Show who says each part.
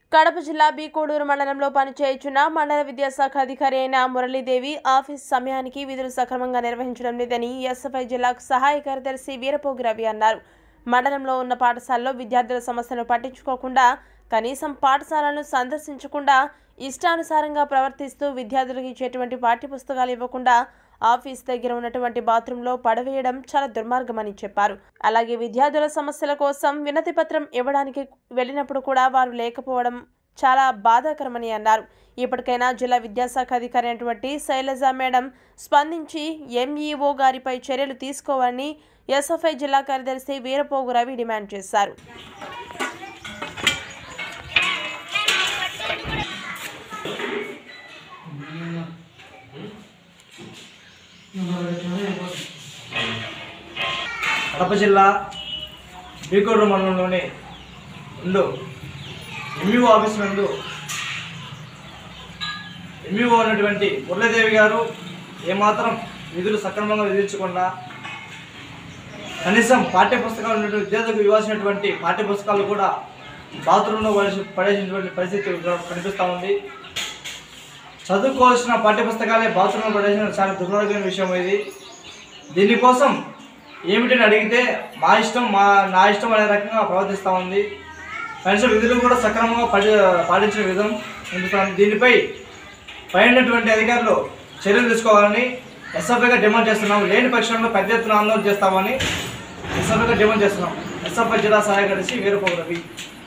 Speaker 1: కడప జిల్లా బీకోడూరు మండలంలో పనిచేయుచున్న మండల విద్యాశాఖ అధికారి అయిన మురళీదేవి ఆఫీస్ సమయానికి విధులు సక్రమంగా నిర్వహించడం లేదని ఎస్ఎఫ్ఐ జిల్లాకు సహాయ కార్యదర్శి వీరపోగి రవి అన్నారు మండలంలో ఉన్న పాఠశాలలో విద్యార్థుల సమస్యను పట్టించుకోకుండా కనీసం పాఠశాలను సందర్శించకుండా ఇష్టానుసారంగా ప్రవర్తిస్తూ విద్యార్థులకు ఇచ్చేటువంటి పాఠ్యపుస్తకాలు ఇవ్వకుండా ఆఫీస్ దగ్గర ఉన్నటువంటి బాత్రూంలో పడవేయడం చాలా దుర్మార్గమని చెప్పారు అలాగే విద్యార్థుల సమస్యల కోసం వినతి పత్రం ఇవ్వడానికి వెళ్ళినప్పుడు కూడా వారు లేకపోవడం చాలా బాధాకరమని అన్నారు ఇప్పటికైనా జిల్లా విద్యాశాఖ అధికారి అయినటువంటి శైలజ మేడం స్పందించి ఎంఈఓ గారిపై చర్యలు తీసుకోవాలని ఎస్ఎఫ్ఐ జిల్లా కార్యదర్శి వీరపోగు రవి డిమాండ్ చేశారు
Speaker 2: కడప జిల్లా బీకోడు మండలంలోని రెండు ఎంఈఓ ఆఫీస్ నందు ఎంఈఓ ఉన్నటువంటి మురళీదేవి గారు ఏమాత్రం విధులు సక్రమంగా విధించకుండా కనీసం పాఠ్య పుస్తకాలు ఉన్నటువంటి విద్యార్థులకు ఇవ్వాల్సినటువంటి పాఠ్య పుస్తకాలు కూడా బాత్రూంలో పడేసి పడేసినటువంటి పరిస్థితి కనిపిస్తూ ఉంది చదువుకోవాల్సిన పాఠ్య పుస్తకాలే బాత్రూంలో పడేసిన చాలా దుర్మార్గమైన విషయం ఇది దీనికోసం ఏమిటని అడిగితే మా ఇష్టం మా నా ఇష్టం అనే రకంగా ప్రవర్తిస్తూ ఉంది కనీసం విధులు కూడా సక్రమంగా పాటి పాటించిన విధం కనిపిస్తుంది దీనిపై పైనటువంటి అధికారులు చర్యలు తీసుకోవాలని ఎస్ఎఫ్ఐగా డిమాండ్ చేస్తున్నాం లేని పక్షంలో పెద్ద ఎత్తున ఆందోళన చేస్తామని ఎస్ఎఫ్ఐగా డిమాండ్ చేస్తున్నాం ఎస్ఎఫ్ఐ జిల్లా సహాయ కార్యదర్శి వీరపోగు రవి